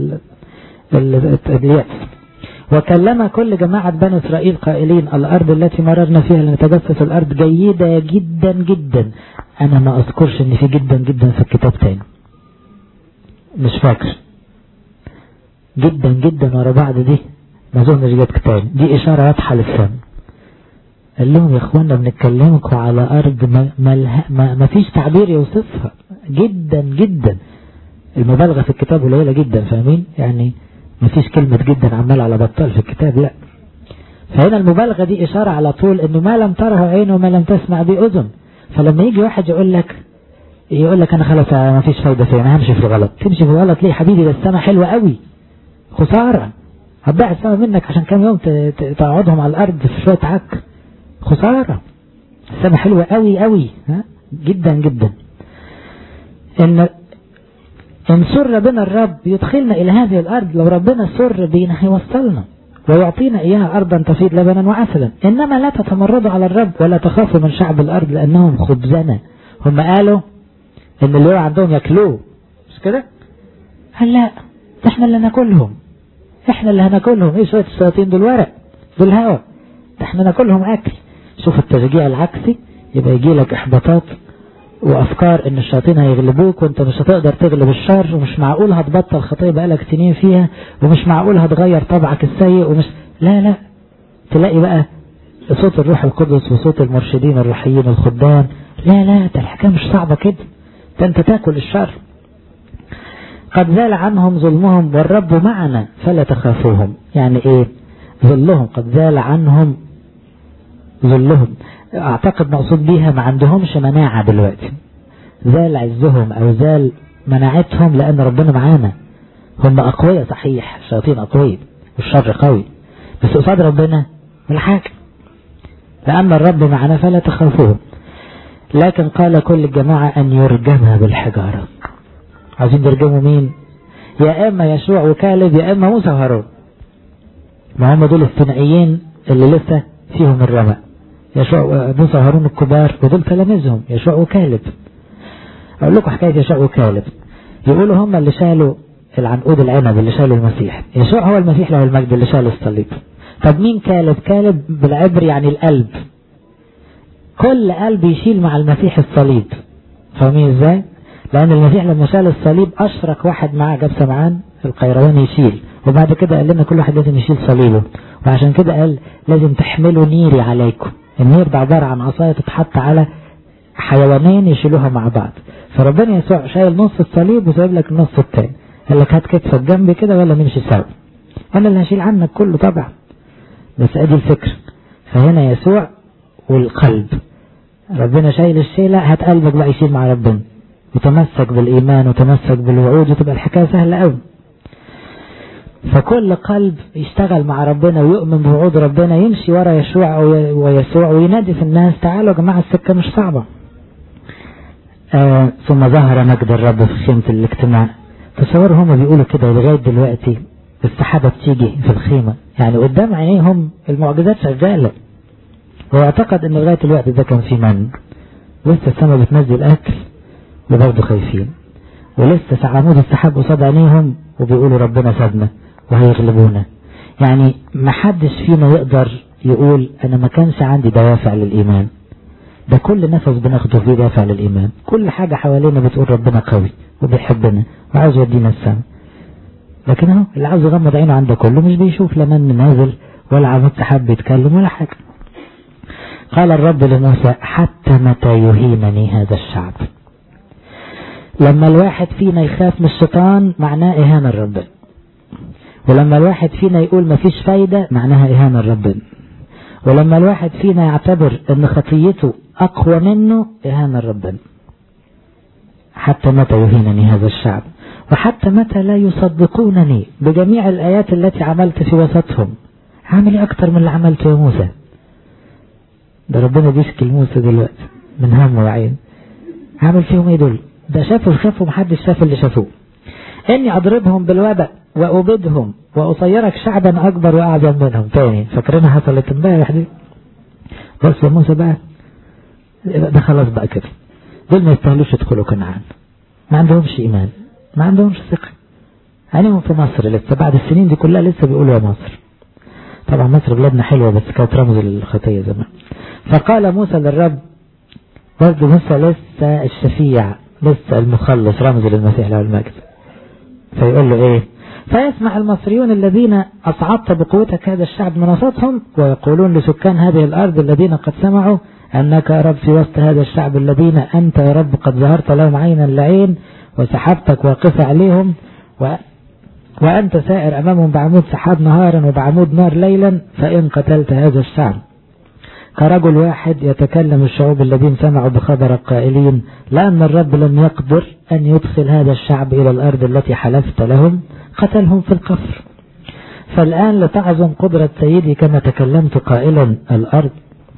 اليأس وكلم كل جماعة بني إسرائيل قائلين الأرض التي مررنا فيها لنتجسس الأرض جيدة جدا جدا أنا ما أذكرش إن في جدا جدا في الكتاب تاني مش فاكر جدا جدا ورا بعض دي ما أظنش جت تاني دي إشارة واضحة للسم قال لهم يا إخوانا بنتكلمكم على أرض ما, ما, ما, ما فيش تعبير يوصفها جدا جدا المبالغة في الكتاب قليلة جدا فاهمين يعني ما فيش كلمة جدا عمال على بطال في الكتاب لا فهنا المبالغة دي إشارة على طول إنه ما لم تره عين وما لم تسمع به أذن فلما يجي واحد يقول لك يقول لك أنا خلاص ما فيش فايدة فيا أنا همشي في الغلط تمشي في الغلط ليه حبيبي ده السما حلوة قوي خسارة هتضيع السما منك عشان كام يوم تقعدهم على الأرض في شوية عك خسارة السما حلوة قوي قوي ها جدا جدا إن إن سر بنا الرب يدخلنا إلى هذه الأرض لو ربنا سر بينا هيوصلنا ويعطينا إياها أرضا تفيض لبنا وعسلا إنما لا تتمردوا على الرب ولا تخافوا من شعب الأرض لأنهم خبزنا هم قالوا إن اللي هو عندهم ياكلوه مش كده؟ قال لا ده احنا اللي ناكلهم احنا اللي هناكلهم ايه شوية الشياطين دول ورق دول هوا ده احنا ناكلهم أكل شوف التشجيع العكسي يبقى يجي لك إحباطات وافكار ان الشياطين هيغلبوك وانت مش هتقدر تغلب الشر ومش معقول هتبطل خطيه بقالك سنين فيها ومش معقول هتغير طبعك السيء ومش لا لا تلاقي بقى صوت الروح القدس وصوت المرشدين الروحيين الخدام لا لا ده الحكايه مش صعبه كده ده انت تاكل الشر قد زال عنهم ظلمهم والرب معنا فلا تخافوهم يعني ايه ظلهم قد زال عنهم ظلهم اعتقد مقصود بيها ما عندهمش مناعة دلوقتي زال عزهم او زال مناعتهم لان ربنا معانا هم اقوياء صحيح الشياطين اقوياء والشر قوي بس قصاد ربنا ولا حاجة لأن الرب معنا فلا تخافوهم لكن قال كل الجماعة أن يرجمها بالحجارة عايزين يرجموا مين يا إما يشوع وكالب يا إما موسى وهارون ما هم دول الثنائيين اللي لسه فيهم الرمى يشوع موسى وهارون الكبار ودول تلاميذهم يشوع وكالب أقول لكم حكاية يشوع وكالب يقولوا هم اللي شالوا العنقود العنب اللي شالوا المسيح يشوع هو المسيح له المجد اللي شال الصليب طب مين كالب كالب بالعبر يعني القلب كل قلب يشيل مع المسيح الصليب فاهمين ازاي لان المسيح لما شال الصليب اشرك واحد معاه جاب سمعان القيروان يشيل وبعد كده قال لنا كل واحد لازم يشيل صليبه وعشان كده قال لازم تحملوا نيري عليكم النير ده عبارة عن عصاية تتحط على حيوانين يشيلوها مع بعض فربنا يسوع شايل نص الصليب وسايب لك النص التاني قال لك هات كتفك جنبي كده ولا نمشي سوا انا اللي هشيل عنك كله طبعا بس ادي الفكر فهنا يسوع والقلب ربنا شايل الشيلة هات قلبك بقى يشيل مع ربنا وتمسك بالإيمان وتمسك بالوعود وتبقى الحكاية سهلة قوي فكل قلب يشتغل مع ربنا ويؤمن بوعود ربنا يمشي ورا يشوع ويسوع وينادي في الناس تعالوا يا جماعة السكة مش صعبة آه ثم ظهر مجد الرب في خيمة الاجتماع تصوروا هما بيقولوا كده لغاية دلوقتي السحابة بتيجي في الخيمة يعني قدام عينيهم المعجزات شغالة واعتقد ان لغاية الوقت ده كان في من لسه السماء بتنزل اكل وبرضه خايفين ولسه عمود السحاب قصاد عينيهم وبيقولوا ربنا سابنا وهيغلبونا يعني ما حدش فينا يقدر يقول انا ما كانش عندي دوافع للايمان ده كل نفس بناخده فيه دافع للايمان كل حاجة حوالينا بتقول ربنا قوي وبيحبنا وعاوز يودينا السماء لكن اهو اللي عاوز يغمض عينه عنده كله مش بيشوف لا من نازل ولا عمود سحاب بيتكلم ولا حاجة قال الرب لموسى حتى متى يهينني هذا الشعب لما الواحد فينا يخاف من الشيطان معناه إهانة ربنا ولما الواحد فينا يقول مفيش فايدة معناها إهانة ربنا ولما الواحد فينا يعتبر ان خطيته أقوى منه إهانة ربنا حتى متى يهينني هذا الشعب وحتى متى لا يصدقونني بجميع الآيات التي عملت في وسطهم عامل أكتر من اللي عملته يا موسى ده ربنا بيشكي لموسى دلوقتي من همه يا عين عامل فيهم ايه دول ده شافوا خافوا محدش شاف اللي شافوه اني اضربهم بالوباء وابدهم واصيرك شعبا اكبر واعظم منهم تاني فاكرينها حصلت امبارح دي بص يا موسى بقى ده خلاص بقى كده دول ما يستاهلوش يدخلوا كنعان ما عندهمش ايمان ما عندهمش ثقه عليهم في مصر لسه بعد السنين دي كلها لسه بيقولوا يا مصر طبعا مصر بلادنا حلوة بس كانت رمز للخطية زمان فقال موسى للرب برضه موسى لسه الشفيع لسه المخلص رمز للمسيح له المجد فيقول له ايه فيسمع المصريون الذين أصعدت بقوتك هذا الشعب من وسطهم ويقولون لسكان هذه الأرض الذين قد سمعوا أنك يا رب في وسط هذا الشعب الذين أنت يا رب قد ظهرت لهم عينا لعين وسحبتك واقفة عليهم و وأنت سائر أمامهم بعمود سحاب نهارا وبعمود نار ليلا فإن قتلت هذا الشعب كرجل واحد يتكلم الشعوب الذين سمعوا بخبر القائلين لأن الرب لم يقدر أن يدخل هذا الشعب إلى الأرض التي حلفت لهم قتلهم في القفر فالآن لتعظم قدرة سيدي كما تكلمت قائلا الأرض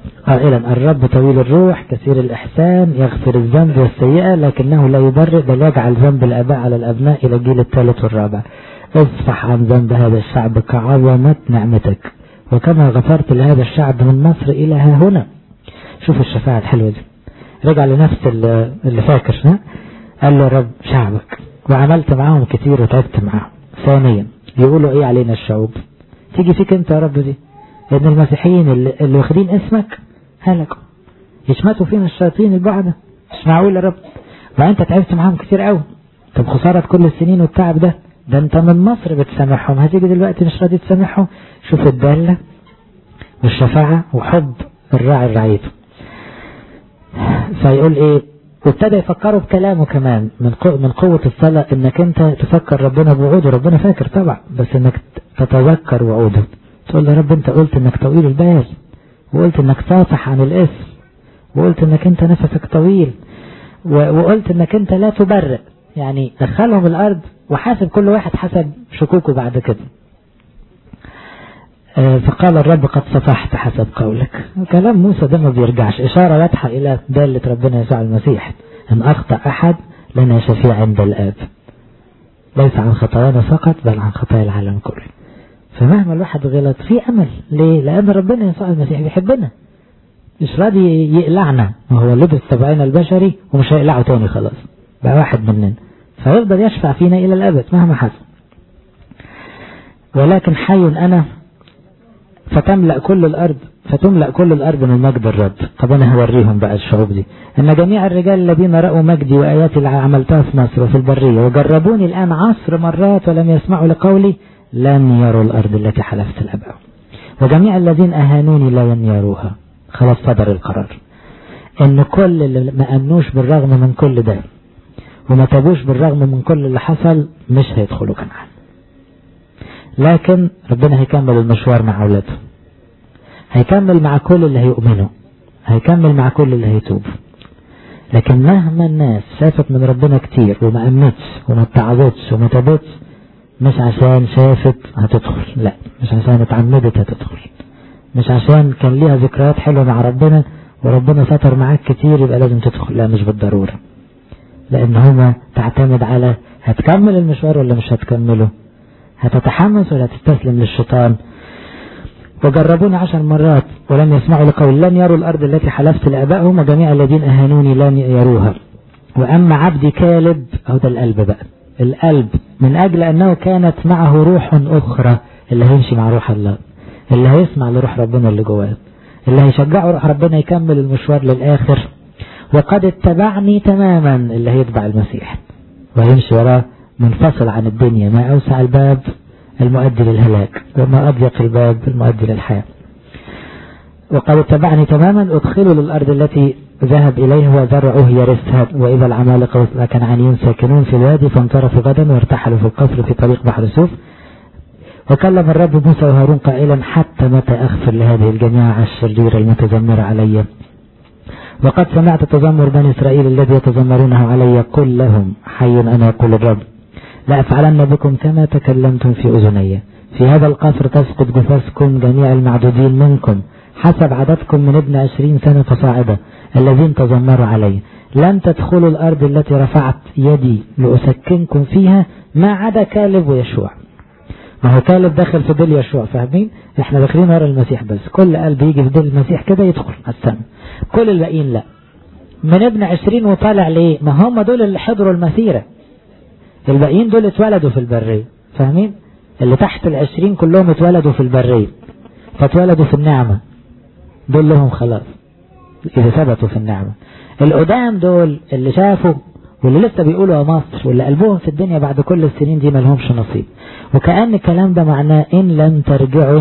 قائلا الرب طويل الروح كثير الإحسان يغفر الذنب والسيئة لكنه لا يبرئ بل يجعل ذنب الآباء على الأبناء إلى الجيل الثالث والرابع اصفح عن ذنب هذا الشعب كعظمة نعمتك وكما غفرت لهذا الشعب من مصر إلى ها هنا شوف الشفاعة الحلوة دي رجع لنفس اللي فاكر ها قال له رب شعبك وعملت معاهم كتير وتعبت معاهم ثانيا يقولوا ايه علينا الشعوب تيجي فيك انت يا رب دي ان المسيحيين اللي, اللي واخدين اسمك هلكوا يشمتوا فينا الشياطين البعدة مش معقول يا رب ما انت تعبت معاهم كتير قوي طب خسارة كل السنين والتعب ده ده انت من مصر بتسامحهم هتيجي دلوقتي مش راضي تسامحهم شوف الدالة والشفاعة وحب الراعي رعيته فيقول ايه وابتدى يفكروا بكلامه كمان من قوة من قوة الصلاة انك انت تفكر ربنا بوعوده ربنا فاكر طبعا بس انك تتذكر وعوده تقول يا رب انت قلت انك طويل البال وقلت انك صافح عن الاسم وقلت انك انت نفسك طويل وقلت انك انت لا تبرئ يعني دخلهم الارض وحاسب كل واحد حسب شكوكه بعد كده فقال الرب قد صفحت حسب قولك كلام موسى ده ما بيرجعش إشارة واضحة إلى دالة ربنا يسوع المسيح إن أخطأ أحد لنا شفيع عند الآب ليس عن خطايانا فقط بل عن خطايا العالم كله فمهما الواحد غلط في أمل ليه؟ لأن ربنا يسوع المسيح بيحبنا مش راضي يقلعنا ما هو لبس طبعنا البشري ومش هيقلعه تاني خلاص بقى واحد مننا فيفضل يشفع فينا إلى الأبد مهما حصل ولكن حي أنا فتملأ كل الأرض فتملأ كل الأرض من مجد الرب طب أنا هوريهم بقى الشعوب دي أن جميع الرجال الذين رأوا مجدي وآياتي اللي عملتها في مصر وفي البرية وجربوني الآن عشر مرات ولم يسمعوا لقولي لن يروا الأرض التي حلفت الأباء وجميع الذين أهانوني لن يروها خلاص صدر القرار ان كل اللي ما امنوش بالرغم من كل ده وما تابوش بالرغم من كل اللي حصل مش هيدخلوا كنعان لكن ربنا هيكمل المشوار مع اولاده هيكمل مع كل اللي هيؤمنوا هيكمل مع كل اللي هيتوبوا لكن مهما الناس شافت من ربنا كتير وما امنتش وما اتعظتش وما تابتش مش عشان شافت هتدخل لا مش عشان اتعمدت هتدخل مش عشان كان ليها ذكريات حلوة مع ربنا وربنا ستر معاك كتير يبقى لازم تدخل لا مش بالضرورة لان هما تعتمد على هتكمل المشوار ولا مش هتكمله هتتحمس ولا هتستسلم للشيطان وجربوني عشر مرات ولم يسمعوا لقول لن يروا الأرض التي حلفت لآبائهم وجميع الذين أهانوني لن يروها وأما عبدي كالب أو ده القلب بقى القلب من أجل أنه كانت معه روح أخرى اللي هيمشي مع روح الله اللي هيسمع لروح ربنا اللي جواه اللي هيشجعه روح ربنا يكمل المشوار للآخر وقد اتبعني تماما اللي هيتبع المسيح ويمشي وراه منفصل عن الدنيا ما أوسع الباب المؤدي للهلاك وما أضيق الباب المؤدي للحياة وقد اتبعني تماما ادخلوا للأرض التي ذهب إليه وزرعوه يرثها وإذا العمالقة والكنعانيون ساكنون في الوادي فانصرفوا غدا وارتحلوا في القصر في طريق بحر سوف وكلم الرب موسى وهارون قائلا حتى متى أغفر لهذه الجماعة الشريرة المتذمرة علي وقد سمعت تذمر بني إسرائيل الذي يتذمرونه علي قل لهم حي أنا يقول الرب لأفعلن بكم كما تكلمتم في أذني في هذا القصر تسقط جثثكم جميع المعدودين منكم حسب عددكم من ابن عشرين سنة فصاعدة الذين تذمروا علي لن تدخلوا الأرض التي رفعت يدي لأسكنكم فيها ما عدا كالب ويشوع ما هو كالب داخل في ديل يشوع فاهمين احنا داخلين ورا المسيح بس كل قلب يجي في ديل المسيح كده يدخل على السماء كل الباقيين لا من ابن عشرين وطالع ليه ما هم دول اللي حضروا المسيرة الباقيين دول اتولدوا في البرية فاهمين اللي تحت العشرين كلهم اتولدوا في البرية فاتولدوا في النعمة دول لهم خلاص إذا ثبتوا في النعمة القدام دول اللي شافوا واللي لسه بيقولوا يا مصر واللي قلبهم في الدنيا بعد كل السنين دي ملهمش نصيب وكأن الكلام ده معناه إن لم ترجعوا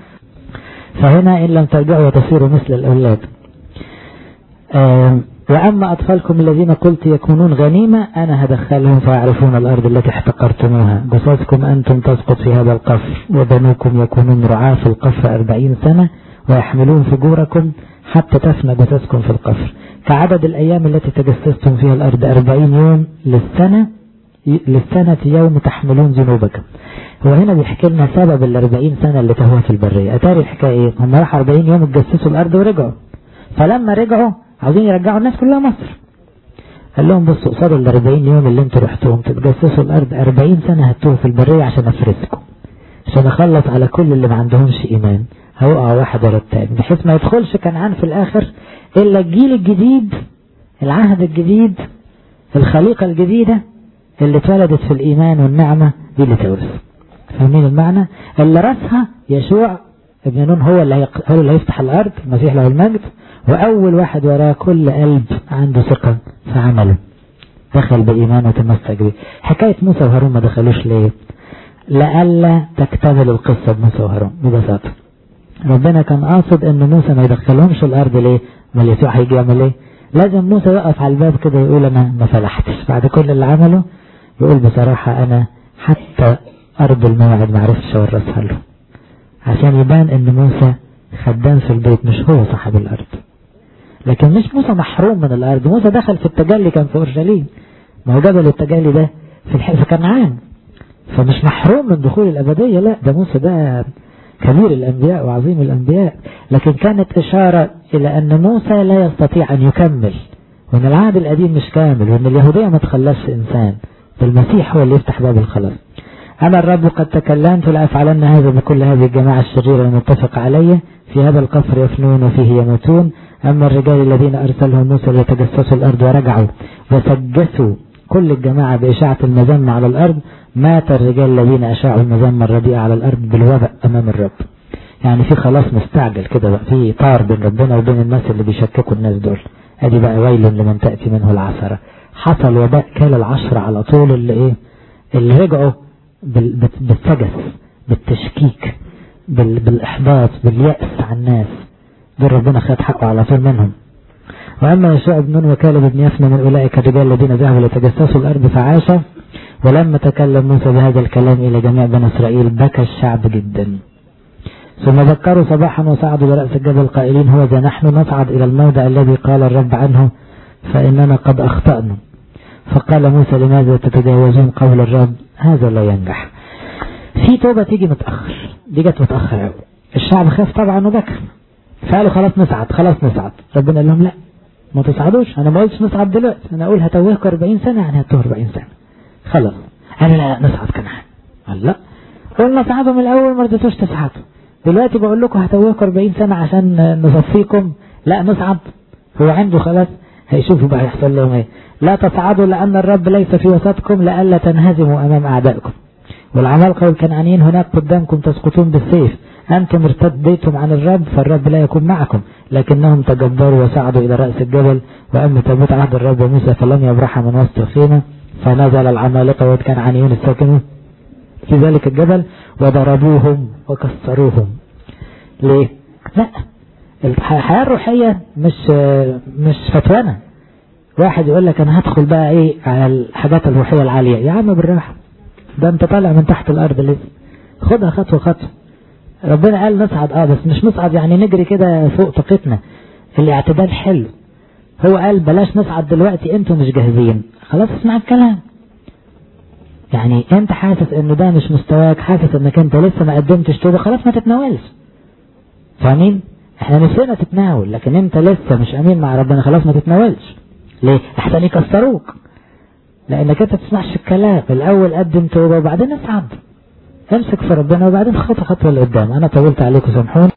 فهنا إن لم ترجعوا وتصيروا مثل الأولاد وأما أطفالكم الذين قلت يكونون غنيمة أنا هدخلهم فيعرفون الأرض التي احتقرتموها بصوتكم أنتم تسقط في هذا القصر وبنوكم يكونون رعاة في القصر أربعين سنة ويحملون فجوركم حتى تفنى جثثكم في القصر كعدد الأيام التي تجسستم فيها الأرض أربعين يوم للسنة للسنة يوم تحملون ذنوبكم هو هنا بيحكي لنا سبب الأربعين سنة اللي تهوى في البرية أتاري الحكاية إيه هم راحوا أربعين يوم اتجسسوا الأرض ورجعوا فلما رجعوا عاوزين يرجعوا الناس كلها مصر قال لهم بصوا قصاد ال 40 يوم اللي انتوا رحتوهم تتجسسوا الارض 40 سنه هتوه في البريه عشان افرسكم عشان اخلص على كل اللي ما عندهمش ايمان هيقع واحد ورا التاني بحيث ما يدخلش كنعان في الاخر الا الجيل الجديد العهد الجديد الخليقه الجديده اللي اتولدت في الايمان والنعمه دي اللي تورث فاهمين المعنى اللي راسها يشوع ابن نون هو اللي هو اللي هيفتح الارض المسيح له المجد واول واحد وراه كل قلب عنده ثقه في عمله دخل بايمان وتمسك به حكايه موسى وهارون ما دخلوش ليه لئلا تكتمل القصه بموسى وهارون ببساطه ربنا كان قاصد ان موسى ما يدخلهمش الارض ليه امال يسوع هيجي يعمل ايه لازم موسى يقف على الباب كده يقول انا ما فلحتش بعد كل اللي عمله يقول بصراحه انا حتى ارض الموعد ما عرفتش اورثها له عشان يبان ان موسى خدام في البيت مش هو صاحب الارض لكن مش موسى محروم من الارض موسى دخل في التجلي كان في اورشليم ما هو جبل التجلي ده في الح... في كنعان فمش محروم من دخول الابديه لا ده موسى ده كبير الانبياء وعظيم الانبياء لكن كانت اشاره الى ان موسى لا يستطيع ان يكمل وان العهد القديم مش كامل وان اليهوديه ما تخلصش انسان المسيح هو اللي يفتح باب الخلاص أنا الرب قد تكلمت لأفعلن هذا بكل هذه الجماعة الشريرة المتفق علي في هذا القصر يفنون وفيه يموتون أما الرجال الذين أرسلهم موسى ليتجسسوا الأرض ورجعوا وسجسوا كل الجماعة بإشاعة المذمة على الأرض مات الرجال الذين أشاعوا المذمة الرديئة على الأرض بالوباء أمام الرب يعني في خلاص مستعجل كده بقى في طار بين ربنا وبين الناس اللي بيشككوا الناس دول ادي بقى ويل لمن تأتي منه العثرة حصل وباء كال العشرة على طول اللي ايه اللي رجعوا بالسجس بالتشكيك بالإحباط باليأس على الناس دول ربنا خد حقه على طول منهم وأما يشوع بن نون وكالب بن يفنى من أولئك الرجال الذين ذهبوا ليتجسسوا الأرض فعاش ولما تكلم موسى بهذا الكلام إلى جميع بني إسرائيل بكى الشعب جدا ثم ذكروا صباحا وصعدوا لرأس الجبل قائلين هو ذا نحن نصعد إلى الموضع الذي قال الرب عنه فإننا قد أخطأنا فقال موسى لماذا تتجاوزون قول الرب هذا لا ينجح في توبة تيجي متأخر دي جت متأخر قوي الشعب خاف طبعا وبكى فقالوا خلاص نصعد خلاص نصعد ربنا قال لهم لا ما تصعدوش انا ما قلتش نصعد دلوقتي انا اقول هتوهكم 40 سنة يعني هتوه 40 سنة خلاص انا لا نصعد كنعان قال لا قلنا صعدوا من الاول ما رضيتوش تصعدوا دلوقتي بقول لكم هتوهكم 40 سنة عشان نصفيكم لا نصعد هو عنده خلاص هيشوفوا بقى يحصل لهم ايه لا تصعدوا لأن الرب ليس في وسطكم لئلا تنهزموا أمام أعدائكم والعمالقة والكنعانيين هناك قدامكم تسقطون بالسيف أنتم ارتديتم عن الرب فالرب لا يكون معكم لكنهم تجبروا وصعدوا إلى رأس الجبل وأما تابوت عهد الرب وموسى فلم يبرح من وسط الخيمة فنزل العمالقة والكنعانيون الساكنون في ذلك الجبل وضربوهم وكسروهم ليه؟ لا الحياة الروحية مش مش فتوانة واحد يقول لك انا هدخل بقى ايه على الحاجات الروحية العالية يا عم بالراحة ده انت طالع من تحت الارض لسه خدها خطوة خطوة ربنا قال نصعد اه بس مش نصعد يعني نجري كده فوق طاقتنا الاعتدال حلو هو قال بلاش نصعد دلوقتي انتوا مش جاهزين خلاص اسمع الكلام يعني انت حاسس انه ده مش مستواك حاسس انك انت لسه ما قدمتش توبه خلاص ما تتناولش فاهمين احنا نفسنا تتناول لكن انت لسه مش امين مع ربنا خلاص ما تتناولش ليه احسن يكسروك لانك انت تسمعش الكلام الاول قدم توبه وبعدين اصعد امسك في ربنا وبعدين خطوه خطوه لقدام انا طولت عليكم سامحوني